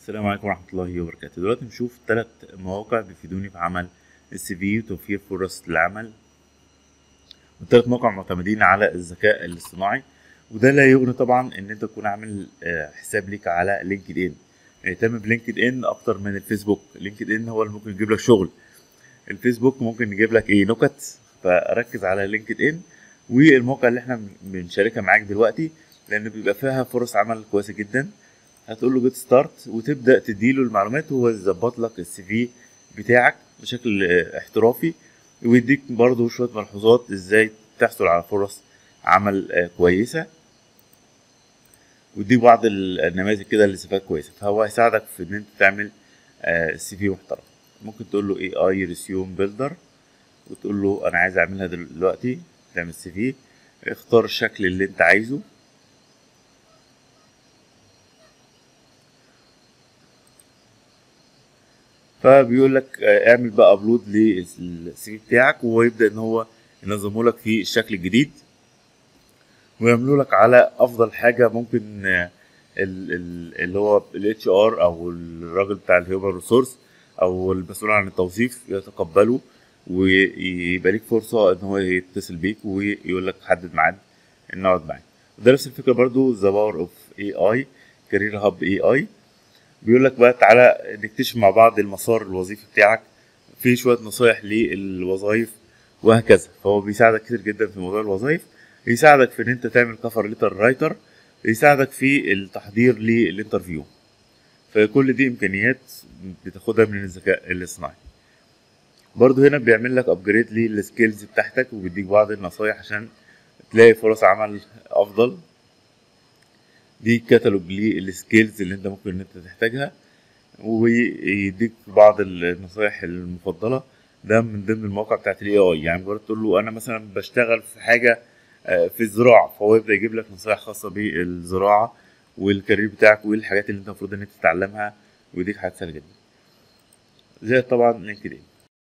السلام عليكم ورحمة الله وبركاته دلوقتي نشوف ثلاث مواقع بيفيدوني في عمل السي في وتوفير فرص العمل والثلاث مواقع معتمدين على الذكاء الاصطناعي وده لا يغني طبعا ان انت تكون عامل آه، حساب ليك على لينكد ان اهتم بلينكد ان اكتر من الفيسبوك لينكد ان هو اللي ممكن يجيب لك شغل الفيسبوك ممكن يجيب لك ايه نكت فركز على لينكد ان والموقع اللي احنا بنشاركها معاك دلوقتي لان بيبقى فيها فرص عمل كويسه جدا هتقول له جيت ستارت وتبدا تديله المعلومات وهو يظبط لك السي في بتاعك بشكل آه، احترافي ويديك برضه شويه ملحوظات ازاي تحصل على فرص عمل آه، كويسه ويديك بعض النماذج كده لاستفادة كويسه فهو هيساعدك في ان انت تعمل سي في محترم ممكن تقول له اي اي ريسيوم بيلدر وتقول له انا عايز اعملها دلوقتي تعمل سي في اختار الشكل اللي انت عايزه فبيقول لك آه، اعمل بقى ابلود للسي في بتاعك وهو يبدا ان هو ينظمه لك في الشكل الجديد ويعملوا لك على افضل حاجه ممكن آه، ال- ال- اللي هو الاتش ار او الراجل بتاع الهيومن ريسورس او المسؤول عن التوظيف يتقبله ويبقى ليك فرصه ان هو يتصل بيك ويقول لك حدد ميعاد ان نقعد معاك ده نفس الفكره برضو ذا باور اوف اي اي كارير هاب اي اي بيقول لك بقى تعالى نكتشف مع بعض المسار الوظيفي بتاعك في شويه نصايح للوظائف وهكذا فهو بيساعدك كتير جدا في موضوع الوظائف يساعدك في ان انت تعمل كفر ليتر رايتر يساعدك في التحضير للانترفيو فكل دي امكانيات بتاخدها من الذكاء الاصطناعي برضو هنا بيعمل لك ابجريد للسكيلز بتاعتك وبيديك بعض النصايح عشان تلاقي فرص عمل افضل دي كتالوج للسكيلز اللي انت ممكن ان انت تحتاجها ويديك بعض النصايح المفضله ده من ضمن المواقع بتاعت الاي اي يعني مجرد تقول له انا مثلا بشتغل في حاجه آه، في الزراعه فهو يبدا يجيب لك نصايح خاصه بالزراعه والكارير بتاعك وايه الحاجات اللي انت المفروض ان انت تتعلمها ويديك حاجات سهله جدا زي طبعا لينكد ان